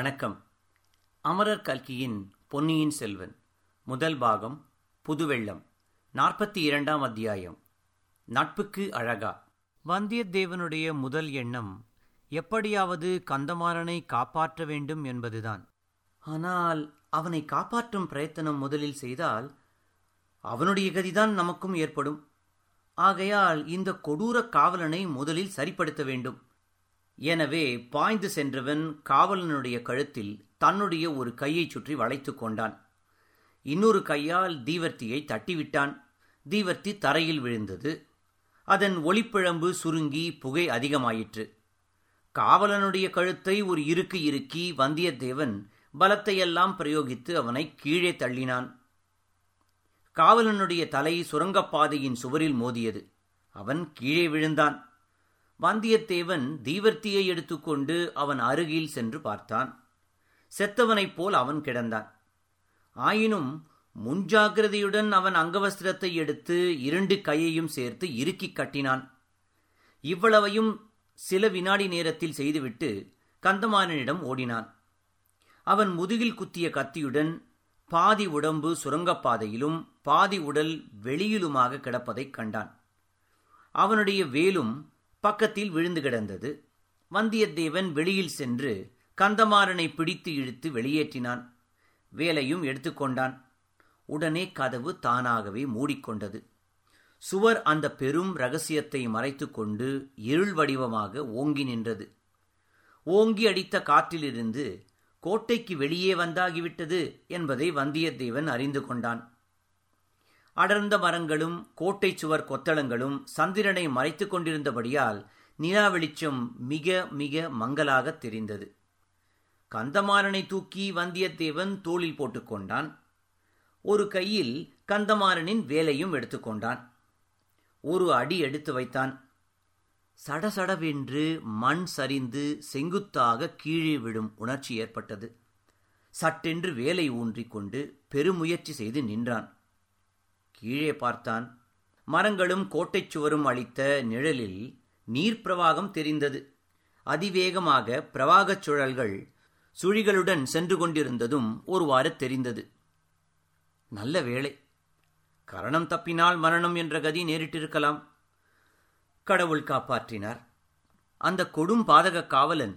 வணக்கம் அமரர் கல்கியின் பொன்னியின் செல்வன் முதல் பாகம் புதுவெள்ளம் நாற்பத்தி இரண்டாம் அத்தியாயம் நட்புக்கு அழகா வந்தியத்தேவனுடைய முதல் எண்ணம் எப்படியாவது கந்தமாறனை காப்பாற்ற வேண்டும் என்பதுதான் ஆனால் அவனை காப்பாற்றும் பிரயத்தனம் முதலில் செய்தால் அவனுடைய கதிதான் நமக்கும் ஏற்படும் ஆகையால் இந்த கொடூர காவலனை முதலில் சரிப்படுத்த வேண்டும் எனவே பாய்ந்து சென்றவன் காவலனுடைய கழுத்தில் தன்னுடைய ஒரு கையைச் சுற்றி வளைத்துக் கொண்டான் இன்னொரு கையால் தீவர்த்தியை தட்டிவிட்டான் தீவர்த்தி தரையில் விழுந்தது அதன் ஒளிப்பிழம்பு சுருங்கி புகை அதிகமாயிற்று காவலனுடைய கழுத்தை ஒரு இருக்கு இறுக்கி வந்தியத்தேவன் பலத்தையெல்லாம் பிரயோகித்து அவனை கீழே தள்ளினான் காவலனுடைய தலை சுரங்கப்பாதையின் சுவரில் மோதியது அவன் கீழே விழுந்தான் வந்தியத்தேவன் தீவர்த்தியை எடுத்துக்கொண்டு அவன் அருகில் சென்று பார்த்தான் செத்தவனைப் போல் அவன் கிடந்தான் ஆயினும் முன்ஜாகிரதையுடன் அவன் அங்கவஸ்திரத்தை எடுத்து இரண்டு கையையும் சேர்த்து இறுக்கிக் கட்டினான் இவ்வளவையும் சில வினாடி நேரத்தில் செய்துவிட்டு கந்தமாறனிடம் ஓடினான் அவன் முதுகில் குத்திய கத்தியுடன் பாதி உடம்பு சுரங்கப்பாதையிலும் பாதி உடல் வெளியிலுமாக கிடப்பதைக் கண்டான் அவனுடைய வேலும் பக்கத்தில் விழுந்து கிடந்தது வந்தியத்தேவன் வெளியில் சென்று கந்தமாறனை பிடித்து இழுத்து வெளியேற்றினான் வேலையும் எடுத்துக்கொண்டான் உடனே கதவு தானாகவே மூடிக்கொண்டது சுவர் அந்த பெரும் ரகசியத்தை மறைத்துக்கொண்டு இருள் வடிவமாக ஓங்கி நின்றது ஓங்கி அடித்த காற்றிலிருந்து கோட்டைக்கு வெளியே வந்தாகிவிட்டது என்பதை வந்தியத்தேவன் அறிந்து கொண்டான் அடர்ந்த மரங்களும் கோட்டை சுவர் கொத்தளங்களும் சந்திரனை மறைத்துக் கொண்டிருந்தபடியால் நிலா வெளிச்சம் மிக மிக மங்கலாக தெரிந்தது கந்தமாறனை தூக்கி வந்தியத்தேவன் தோளில் போட்டுக்கொண்டான் ஒரு கையில் கந்தமாறனின் வேலையும் எடுத்துக்கொண்டான் ஒரு அடி எடுத்து வைத்தான் சடசடவென்று மண் சரிந்து செங்குத்தாக கீழே விடும் உணர்ச்சி ஏற்பட்டது சட்டென்று வேலை ஊன்றிக்கொண்டு பெருமுயற்சி செய்து நின்றான் கீழே பார்த்தான் மரங்களும் கோட்டைச் சுவரும் அளித்த நிழலில் நீர்ப்பிரவாகம் தெரிந்தது அதிவேகமாக பிரவாகச் சுழல்கள் சுழிகளுடன் சென்று கொண்டிருந்ததும் ஒருவாறு தெரிந்தது நல்ல வேளை கரணம் தப்பினால் மரணம் என்ற கதி நேரிட்டிருக்கலாம் கடவுள் காப்பாற்றினார் அந்த கொடும் பாதக காவலன்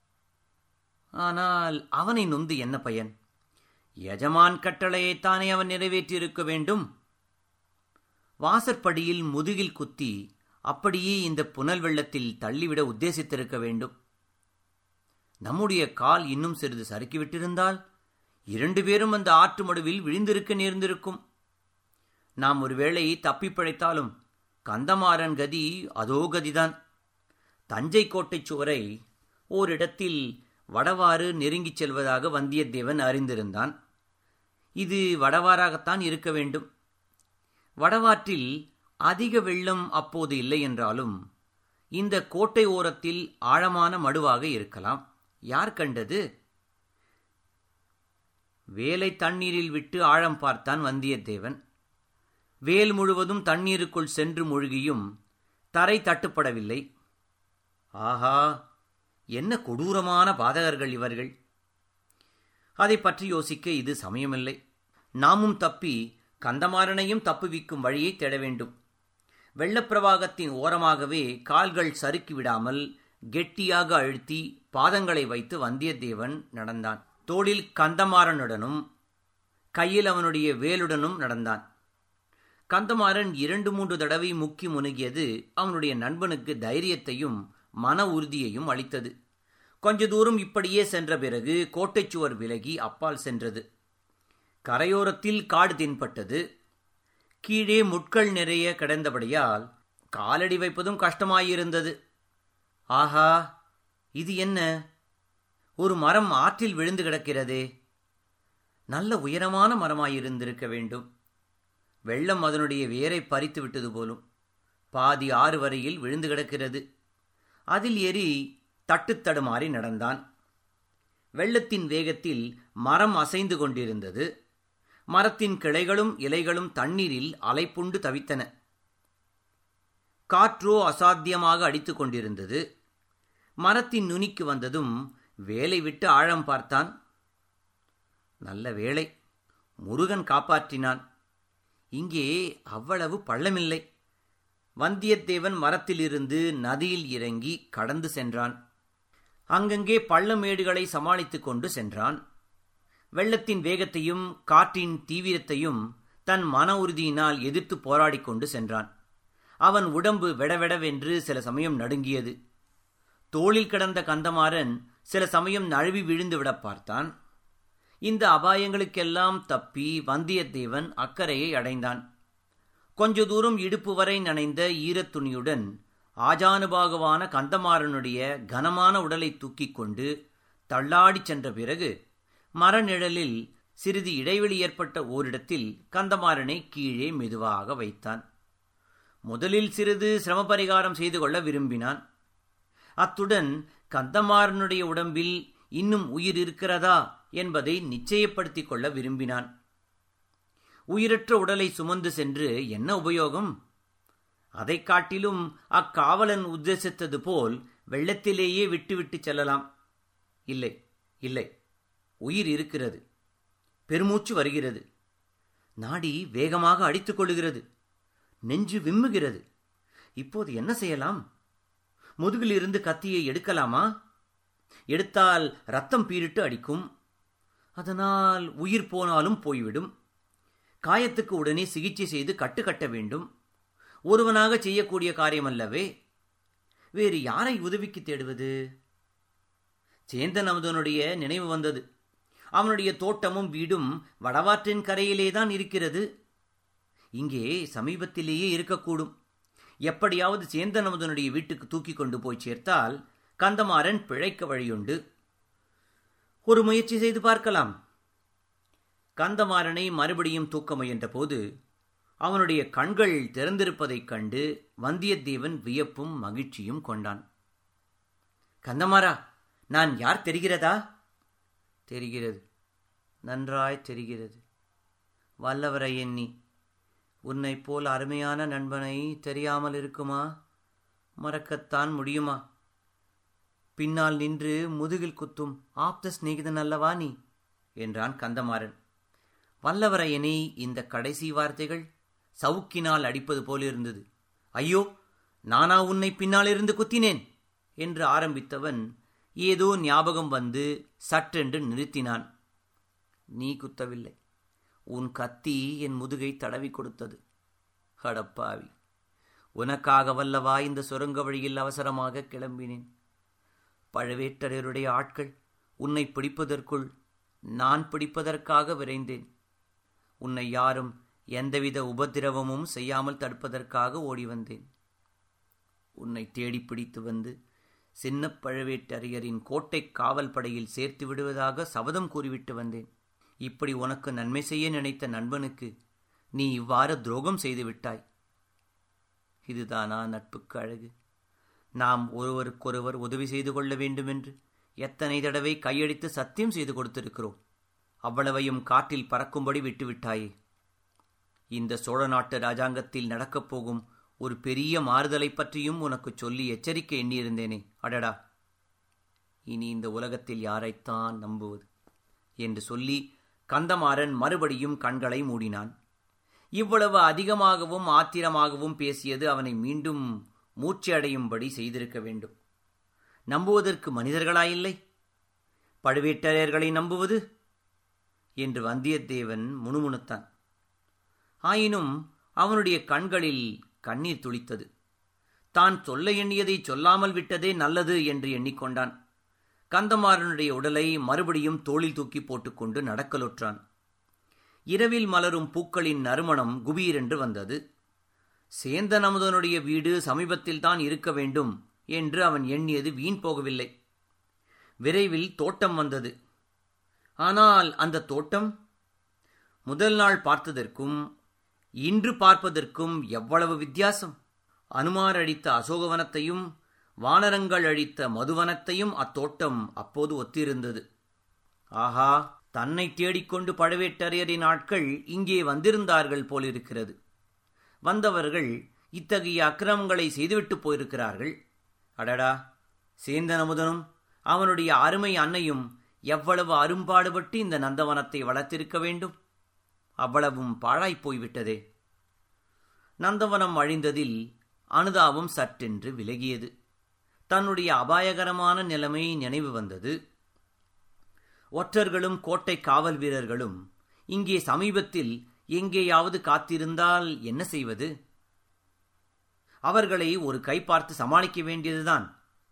ஆனால் அவனை நொந்து என்ன பயன் எஜமான் கட்டளையைத்தானே அவன் நிறைவேற்றியிருக்க வேண்டும் வாசற்படியில் முதுகில் குத்தி அப்படியே இந்த புனல் வெள்ளத்தில் தள்ளிவிட உத்தேசித்திருக்க வேண்டும் நம்முடைய கால் இன்னும் சிறிது சறுக்கிவிட்டிருந்தால் இரண்டு பேரும் அந்த ஆற்று மடுவில் விழுந்திருக்க நேர்ந்திருக்கும் நாம் ஒருவேளை தப்பி பிழைத்தாலும் கந்தமாறன் கதி அதோ கதிதான் தஞ்சை கோட்டை சுவரை ஓரிடத்தில் வடவாறு நெருங்கிச் செல்வதாக வந்தியத்தேவன் அறிந்திருந்தான் இது வடவாறாகத்தான் இருக்க வேண்டும் வடவாற்றில் அதிக வெள்ளம் அப்போது இல்லை என்றாலும் இந்த கோட்டை ஓரத்தில் ஆழமான மடுவாக இருக்கலாம் யார் கண்டது வேலை தண்ணீரில் விட்டு ஆழம் பார்த்தான் வந்தியத்தேவன் வேல் முழுவதும் தண்ணீருக்குள் சென்று மூழ்கியும் தரை தட்டுப்படவில்லை ஆஹா என்ன கொடூரமான பாதகர்கள் இவர்கள் அதை பற்றி யோசிக்க இது சமயமில்லை நாமும் தப்பி கந்தமாறனையும் தப்புவிக்கும் வழியை தேட வேண்டும் வெள்ளப்பிரவாகத்தின் ஓரமாகவே கால்கள் சறுக்கி விடாமல் கெட்டியாக அழுத்தி பாதங்களை வைத்து வந்தியத்தேவன் நடந்தான் தோளில் கந்தமாறனுடனும் கையில் அவனுடைய வேலுடனும் நடந்தான் கந்தமாறன் இரண்டு மூன்று தடவை முக்கி முனுகியது அவனுடைய நண்பனுக்கு தைரியத்தையும் மன உறுதியையும் அளித்தது கொஞ்ச தூரம் இப்படியே சென்ற பிறகு கோட்டைச்சுவர் விலகி அப்பால் சென்றது கரையோரத்தில் காடு தென்பட்டது கீழே முட்கள் நிறைய கிடந்தபடியால் காலடி வைப்பதும் கஷ்டமாயிருந்தது ஆஹா இது என்ன ஒரு மரம் ஆற்றில் விழுந்து கிடக்கிறதே நல்ல உயரமான மரமாயிருந்திருக்க வேண்டும் வெள்ளம் அதனுடைய வேரை பறித்து விட்டது போலும் பாதி ஆறு வரையில் விழுந்து கிடக்கிறது அதில் ஏறி தட்டுத்தடுமாறி நடந்தான் வெள்ளத்தின் வேகத்தில் மரம் அசைந்து கொண்டிருந்தது மரத்தின் கிளைகளும் இலைகளும் தண்ணீரில் அலைப்புண்டு தவித்தன காற்றோ அசாத்தியமாக அடித்துக் கொண்டிருந்தது மரத்தின் நுனிக்கு வந்ததும் வேலை விட்டு ஆழம் பார்த்தான் நல்ல வேளை முருகன் காப்பாற்றினான் இங்கே அவ்வளவு பள்ளமில்லை வந்தியத்தேவன் மரத்திலிருந்து நதியில் இறங்கி கடந்து சென்றான் அங்கங்கே பள்ளமேடுகளை சமாளித்துக் கொண்டு சென்றான் வெள்ளத்தின் வேகத்தையும் காற்றின் தீவிரத்தையும் தன் மன உறுதியினால் எதிர்த்து போராடிக் கொண்டு சென்றான் அவன் உடம்பு வெடவெடவென்று சில சமயம் நடுங்கியது தோளில் கிடந்த கந்தமாறன் சில சமயம் நழுவி விழுந்து விட பார்த்தான் இந்த அபாயங்களுக்கெல்லாம் தப்பி வந்தியத்தேவன் அக்கறையை அடைந்தான் கொஞ்ச தூரம் இடுப்பு வரை நனைந்த ஈரத் துணியுடன் ஆஜானுபாகவான கந்தமாறனுடைய கனமான உடலை தூக்கிக் கொண்டு தள்ளாடிச் சென்ற பிறகு மரநிழலில் சிறிது இடைவெளி ஏற்பட்ட ஓரிடத்தில் கந்தமாறனை கீழே மெதுவாக வைத்தான் முதலில் சிறிது சிரமபரிகாரம் செய்து கொள்ள விரும்பினான் அத்துடன் கந்தமாறனுடைய உடம்பில் இன்னும் உயிர் இருக்கிறதா என்பதை நிச்சயப்படுத்திக் கொள்ள விரும்பினான் உயிரற்ற உடலை சுமந்து சென்று என்ன உபயோகம் அதைக் காட்டிலும் அக்காவலன் உத்தேசித்தது போல் வெள்ளத்திலேயே விட்டுவிட்டு செல்லலாம் இல்லை இல்லை உயிர் இருக்கிறது பெருமூச்சு வருகிறது நாடி வேகமாக அடித்துக் கொள்ளுகிறது நெஞ்சு விம்முகிறது இப்போது என்ன செய்யலாம் முதுகில் இருந்து கத்தியை எடுக்கலாமா எடுத்தால் ரத்தம் பீரிட்டு அடிக்கும் அதனால் உயிர் போனாலும் போய்விடும் காயத்துக்கு உடனே சிகிச்சை செய்து கட்டுக்கட்ட வேண்டும் ஒருவனாக செய்யக்கூடிய காரியமல்லவே வேறு யாரை உதவிக்கு தேடுவது சேந்தன் அமுதனுடைய நினைவு வந்தது அவனுடைய தோட்டமும் வீடும் வடவாற்றின் கரையிலேதான் இருக்கிறது இங்கே சமீபத்திலேயே இருக்கக்கூடும் எப்படியாவது சேந்தன் அமுதனுடைய வீட்டுக்கு தூக்கி கொண்டு போய் சேர்த்தால் கந்தமாறன் பிழைக்க வழியுண்டு ஒரு முயற்சி செய்து பார்க்கலாம் கந்தமாறனை மறுபடியும் தூக்க முயன்ற போது அவனுடைய கண்கள் திறந்திருப்பதைக் கண்டு வந்தியத்தேவன் வியப்பும் மகிழ்ச்சியும் கொண்டான் கந்தமாரா நான் யார் தெரிகிறதா தெரிகிறது நன்றாய் தெரிகிறது வல்லவரை எண்ணி உன்னைப் போல் அருமையான நண்பனை தெரியாமல் இருக்குமா மறக்கத்தான் முடியுமா பின்னால் நின்று முதுகில் குத்தும் ஆப்த சிநேகிதன் அல்லவா நீ என்றான் கந்தமாறன் வல்லவரையனை இந்த கடைசி வார்த்தைகள் சவுக்கினால் அடிப்பது போலிருந்தது ஐயோ நானா உன்னை பின்னாலிருந்து குத்தினேன் என்று ஆரம்பித்தவன் ஏதோ ஞாபகம் வந்து சற்றென்று நிறுத்தினான் நீ குத்தவில்லை உன் கத்தி என் முதுகை தடவி கொடுத்தது அடப்பாவி உனக்காக வல்லவா இந்த சுரங்க வழியில் அவசரமாக கிளம்பினேன் பழவேட்டரையருடைய ஆட்கள் உன்னை பிடிப்பதற்குள் நான் பிடிப்பதற்காக விரைந்தேன் உன்னை யாரும் எந்தவித உபதிரவமும் செய்யாமல் தடுப்பதற்காக ஓடி வந்தேன் உன்னை தேடி பிடித்து வந்து சின்ன பழவேட்டரையரின் கோட்டை காவல் படையில் சேர்த்து விடுவதாக சபதம் கூறிவிட்டு வந்தேன் இப்படி உனக்கு நன்மை செய்ய நினைத்த நண்பனுக்கு நீ இவ்வாறு துரோகம் செய்து விட்டாய் இதுதானா நட்புக்கு அழகு நாம் ஒருவருக்கொருவர் உதவி செய்து கொள்ள வேண்டுமென்று எத்தனை தடவை கையடித்து சத்தியம் செய்து கொடுத்திருக்கிறோம் அவ்வளவையும் காற்றில் பறக்கும்படி விட்டுவிட்டாயே இந்த சோழ நாட்டு ராஜாங்கத்தில் நடக்கப் போகும் ஒரு பெரிய மாறுதலை பற்றியும் உனக்கு சொல்லி எச்சரிக்கை எண்ணியிருந்தேனே அடடா இனி இந்த உலகத்தில் யாரைத்தான் நம்புவது என்று சொல்லி கந்தமாறன் மறுபடியும் கண்களை மூடினான் இவ்வளவு அதிகமாகவும் ஆத்திரமாகவும் பேசியது அவனை மீண்டும் மூச்சு அடையும்படி செய்திருக்க வேண்டும் நம்புவதற்கு மனிதர்களாயில்லை பழுவேட்டரையர்களை நம்புவது என்று வந்தியத்தேவன் முணுமுணுத்தான் ஆயினும் அவனுடைய கண்களில் கண்ணீர் துளித்தது தான் சொல்ல எண்ணியதை சொல்லாமல் விட்டதே நல்லது என்று எண்ணிக்கொண்டான் கந்தமாறனுடைய உடலை மறுபடியும் தோளில் தூக்கி போட்டுக்கொண்டு நடக்கலுற்றான் இரவில் மலரும் பூக்களின் நறுமணம் குபீரென்று வந்தது சேந்தன் அமுதனுடைய வீடு சமீபத்தில் தான் இருக்க வேண்டும் என்று அவன் எண்ணியது வீண் போகவில்லை விரைவில் தோட்டம் வந்தது ஆனால் அந்த தோட்டம் முதல் நாள் பார்த்ததற்கும் இன்று பார்ப்பதற்கும் எவ்வளவு வித்தியாசம் அனுமார் அழித்த அசோகவனத்தையும் வானரங்கள் அழித்த மதுவனத்தையும் அத்தோட்டம் அப்போது ஒத்திருந்தது ஆஹா தன்னை தேடிக்கொண்டு பழவேட்டரையரின் ஆட்கள் இங்கே வந்திருந்தார்கள் போலிருக்கிறது வந்தவர்கள் இத்தகைய அக்கிரமங்களை செய்துவிட்டு போயிருக்கிறார்கள் அடடா சேந்தன் அமுதனும் அவனுடைய அருமை அன்னையும் எவ்வளவு அரும்பாடுபட்டு இந்த நந்தவனத்தை வளர்த்திருக்க வேண்டும் அவ்வளவும் பாழாய்ப் போய்விட்டதே நந்தவனம் அழிந்ததில் அனுதாபம் சற்றென்று விலகியது தன்னுடைய அபாயகரமான நிலைமை நினைவு வந்தது ஒற்றர்களும் கோட்டை காவல் வீரர்களும் இங்கே சமீபத்தில் எங்கேயாவது காத்திருந்தால் என்ன செய்வது அவர்களை ஒரு கை பார்த்து சமாளிக்க வேண்டியதுதான்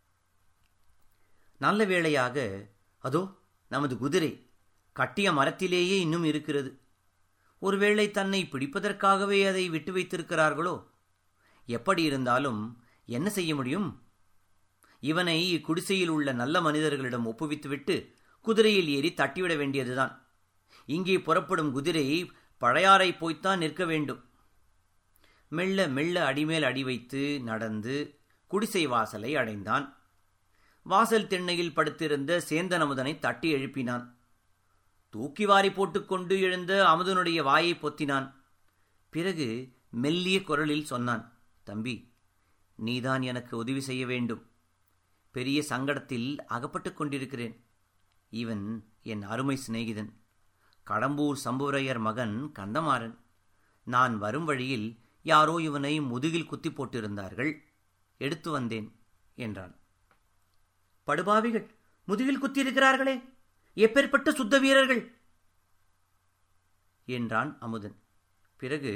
நல்ல வேளையாக அதோ நமது குதிரை கட்டிய மரத்திலேயே இன்னும் இருக்கிறது ஒருவேளை தன்னை பிடிப்பதற்காகவே அதை விட்டு வைத்திருக்கிறார்களோ எப்படி இருந்தாலும் என்ன செய்ய முடியும் இவனை இக்குடிசையில் உள்ள நல்ல மனிதர்களிடம் ஒப்புவித்துவிட்டு குதிரையில் ஏறி தட்டிவிட வேண்டியதுதான் இங்கே புறப்படும் குதிரை பழையாறை போய்த்தான் நிற்க வேண்டும் மெல்ல மெல்ல அடிமேல் அடி வைத்து நடந்து குடிசை வாசலை அடைந்தான் வாசல் திண்ணையில் படுத்திருந்த சேந்தன் அமுதனை தட்டி எழுப்பினான் தூக்கி வாரி போட்டுக்கொண்டு எழுந்த அமுதனுடைய வாயை பொத்தினான் பிறகு மெல்லிய குரலில் சொன்னான் தம்பி நீதான் எனக்கு உதவி செய்ய வேண்டும் பெரிய சங்கடத்தில் அகப்பட்டுக் கொண்டிருக்கிறேன் இவன் என் அருமை சிநேகிதன் கடம்பூர் சம்புவரையர் மகன் கந்தமாறன் நான் வரும் வழியில் யாரோ இவனை முதுகில் குத்தி போட்டிருந்தார்கள் எடுத்து வந்தேன் என்றான் படுபாவிகள் முதுகில் குத்தியிருக்கிறார்களே எப்பேற்பட்ட சுத்த வீரர்கள் என்றான் அமுதன் பிறகு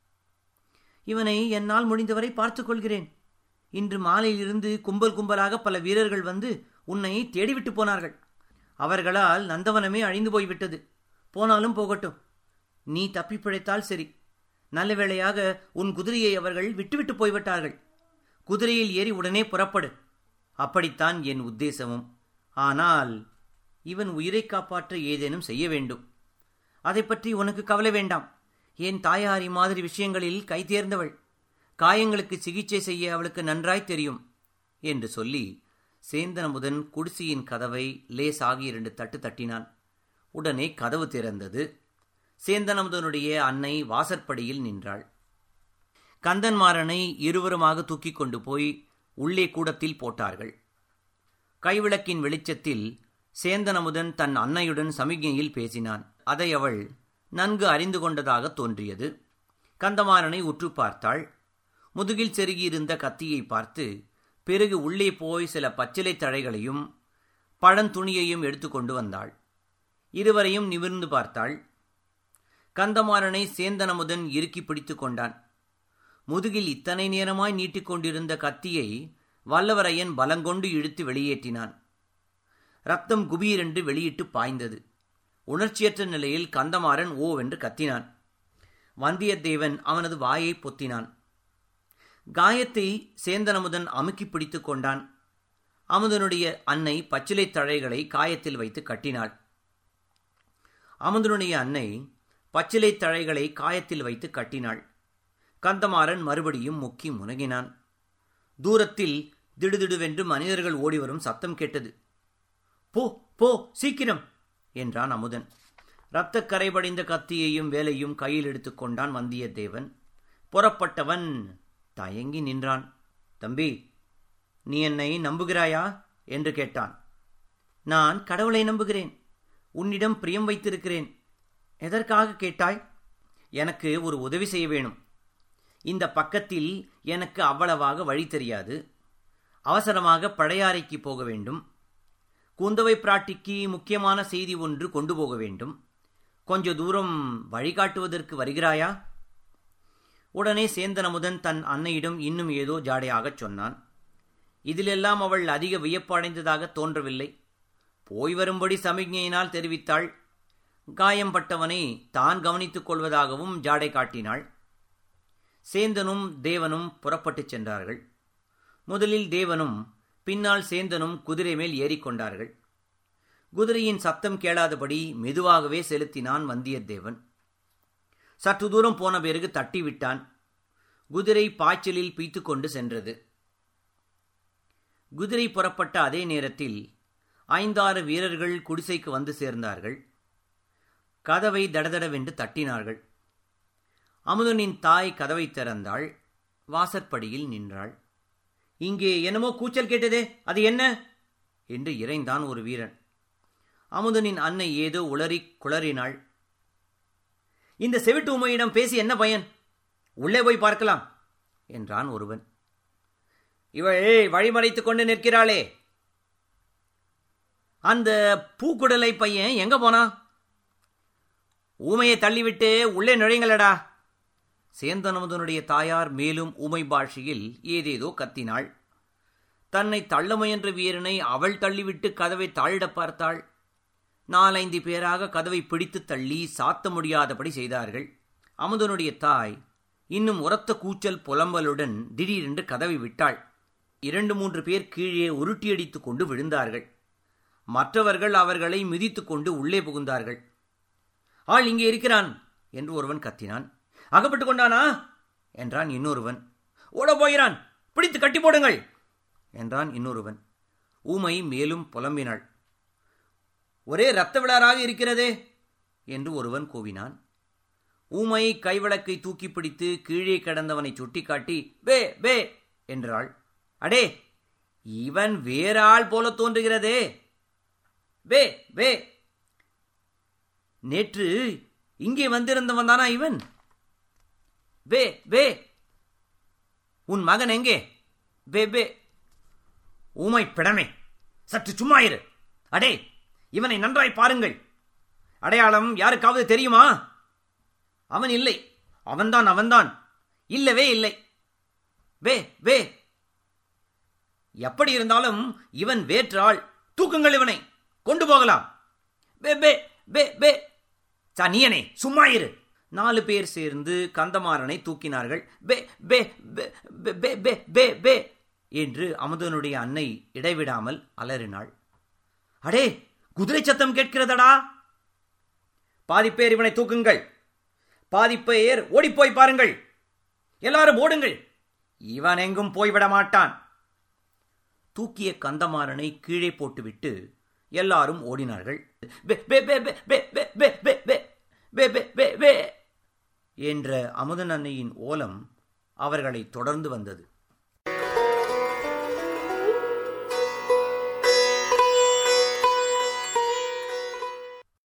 இவனை என்னால் முடிந்தவரை பார்த்துக் கொள்கிறேன் இன்று மாலையிலிருந்து கும்பல் கும்பலாக பல வீரர்கள் வந்து உன்னை தேடிவிட்டு போனார்கள் அவர்களால் நந்தவனமே அழிந்து போய்விட்டது போனாலும் போகட்டும் நீ தப்பி பிழைத்தால் சரி நல்ல வேளையாக உன் குதிரையை அவர்கள் விட்டுவிட்டு போய்விட்டார்கள் குதிரையில் ஏறி உடனே புறப்படு அப்படித்தான் என் உத்தேசமும் ஆனால் இவன் உயிரை காப்பாற்ற ஏதேனும் செய்ய வேண்டும் அதை பற்றி உனக்கு கவலை வேண்டாம் என் தாயாரி மாதிரி விஷயங்களில் கை தேர்ந்தவள் காயங்களுக்கு சிகிச்சை செய்ய அவளுக்கு நன்றாய் தெரியும் என்று சொல்லி சேந்தனமுதன் குடிசையின் கதவை லேசாகி இரண்டு தட்டு தட்டினான் உடனே கதவு திறந்தது சேந்தனமுதனுடைய அன்னை வாசற்படியில் நின்றாள் கந்தன்மாறனை இருவருமாக தூக்கிக் கொண்டு போய் உள்ளே கூடத்தில் போட்டார்கள் கைவிளக்கின் வெளிச்சத்தில் சேந்தனமுதன் தன் அன்னையுடன் சமிக்ஞையில் பேசினான் அதை அவள் நன்கு அறிந்து கொண்டதாக தோன்றியது கந்தமாறனை உற்று பார்த்தாள் முதுகில் செருகியிருந்த கத்தியை பார்த்து பிறகு உள்ளே போய் சில பச்சிலை தழைகளையும் பழந்துணியையும் எடுத்து கொண்டு வந்தாள் இருவரையும் நிமிர்ந்து பார்த்தாள் கந்தமாறனை சேந்தனமுதன் இறுக்கி பிடித்து கொண்டான் முதுகில் இத்தனை நேரமாய் நீட்டிக்கொண்டிருந்த கத்தியை வல்லவரையன் பலங்கொண்டு இழுத்து வெளியேற்றினான் ரத்தம் குபீரென்று வெளியிட்டு பாய்ந்தது உணர்ச்சியற்ற நிலையில் கந்தமாறன் ஓவென்று கத்தினான் வந்தியத்தேவன் அவனது வாயை பொத்தினான் காயத்தை சேந்தனமுதன் அமுக்கி பிடித்துக் கொண்டான் அமுதனுடைய அன்னை பச்சிலை தழைகளை காயத்தில் வைத்து கட்டினாள் அமுதனுடைய அன்னை பச்சிலை தழைகளை காயத்தில் வைத்து கட்டினாள் கந்தமாறன் மறுபடியும் முக்கி முனகினான் தூரத்தில் திடுதிடுவென்று மனிதர்கள் ஓடிவரும் சத்தம் கேட்டது போ போ சீக்கிரம் என்றான் அமுதன் இரத்தக் கரைபடிந்த கத்தியையும் வேலையும் கையில் எடுத்துக்கொண்டான் வந்தியத்தேவன் புறப்பட்டவன் தயங்கி நின்றான் தம்பி நீ என்னை நம்புகிறாயா என்று கேட்டான் நான் கடவுளை நம்புகிறேன் உன்னிடம் பிரியம் வைத்திருக்கிறேன் எதற்காக கேட்டாய் எனக்கு ஒரு உதவி செய்ய வேணும் இந்த பக்கத்தில் எனக்கு அவ்வளவாக வழி தெரியாது அவசரமாக பழையாறைக்கு போக வேண்டும் குந்தவை பிராட்டிக்கு முக்கியமான செய்தி ஒன்று கொண்டு போக வேண்டும் கொஞ்ச தூரம் வழிகாட்டுவதற்கு வருகிறாயா உடனே சேந்தனமுதன் தன் அன்னையிடம் இன்னும் ஏதோ ஜாடையாகச் சொன்னான் இதிலெல்லாம் அவள் அதிக வியப்படைந்ததாக தோன்றவில்லை போய் வரும்படி சமிக்ஞையினால் தெரிவித்தாள் காயம்பட்டவனை தான் கவனித்துக் கொள்வதாகவும் ஜாடை காட்டினாள் சேந்தனும் தேவனும் புறப்பட்டுச் சென்றார்கள் முதலில் தேவனும் பின்னால் சேந்தனும் குதிரை மேல் ஏறிக்கொண்டார்கள் குதிரையின் சத்தம் கேளாதபடி மெதுவாகவே செலுத்தினான் வந்தியத்தேவன் சற்று தூரம் போன பிறகு தட்டிவிட்டான் குதிரை பாய்ச்சலில் பீத்து கொண்டு சென்றது குதிரை புறப்பட்ட அதே நேரத்தில் ஐந்தாறு வீரர்கள் குடிசைக்கு வந்து சேர்ந்தார்கள் கதவை தடதடவென்று தட்டினார்கள் அமுதனின் தாய் கதவை திறந்தாள் வாசற்படியில் நின்றாள் இங்கே என்னமோ கூச்சல் கேட்டதே அது என்ன என்று இறைந்தான் ஒரு வீரன் அமுதனின் அன்னை ஏதோ உளறி குளறினாள் இந்த செவிட்டு உமையிடம் பேசி என்ன பயன் உள்ளே போய் பார்க்கலாம் என்றான் ஒருவன் இவள் வழிமறைத்துக் கொண்டு நிற்கிறாளே அந்த பூக்குடலை பையன் எங்க போனா ஊமையை தள்ளிவிட்டு உள்ளே நுழைங்களடா சேந்தனமுதனுடைய தாயார் மேலும் ஊமை பாஷையில் ஏதேதோ கத்தினாள் தன்னை தள்ள முயன்ற வீரனை அவள் தள்ளிவிட்டு கதவை தாழிட பார்த்தாள் நாலைந்து பேராக கதவை பிடித்து தள்ளி சாத்த முடியாதபடி செய்தார்கள் அமுதனுடைய தாய் இன்னும் உரத்த கூச்சல் புலம்பலுடன் திடீரென்று கதவை விட்டாள் இரண்டு மூன்று பேர் கீழே உருட்டியடித்துக் கொண்டு விழுந்தார்கள் மற்றவர்கள் அவர்களை மிதித்துக் கொண்டு உள்ளே புகுந்தார்கள் ஆள் இங்கே இருக்கிறான் என்று ஒருவன் கத்தினான் அகப்பட்டுக் கொண்டானா என்றான் இன்னொருவன் ஓட போகிறான் பிடித்து கட்டி போடுங்கள் என்றான் இன்னொருவன் ஊமை மேலும் புலம்பினாள் ஒரே இரத்த விழாராக இருக்கிறதே என்று ஒருவன் கூவினான் ஊமை கைவிளக்கை தூக்கி பிடித்து கீழே கிடந்தவனை சுட்டிக்காட்டி வே வே என்றாள் அடே இவன் வேற ஆள் போல தோன்றுகிறதே வே வே நேற்று இங்கே வந்திருந்தவன் தானா இவன் வே வே உன் மகன் எங்கே வே வே ஊமை பிடமே சற்று சும்மா இரு அடே இவனை நன்றாய் பாருங்கள் அடையாளம் யாருக்காவது தெரியுமா அவன் இல்லை அவன்தான் அவன்தான் இல்லவே இல்லை வே வே எப்படி இருந்தாலும் இவன் வேற்றாள் தூக்குங்கள் இவனை கொண்டு போகலாம் பே பே பே பே சனியனே சும்மா இரு நாலு பேர் சேர்ந்து கந்தமாறனை தூக்கினார்கள் பே பே பே பே பே பே பே பே என்று அமுதனுடைய அன்னை இடைவிடாமல் அலறினாள் அடே குதிரை சத்தம் கேட்கிறதடா பாதிப்பேர் இவனை தூக்குங்கள் பாதிப்பேர் ஓடிப்போய் பாருங்கள் எல்லாரும் ஓடுங்கள் இவன் எங்கும் போய்விட மாட்டான் தூக்கிய கந்தமாறனை கீழே போட்டுவிட்டு எல்லாரும் ஓடினார்கள் என்ற அமுதன் அன்னையின் ஓலம் அவர்களை தொடர்ந்து வந்தது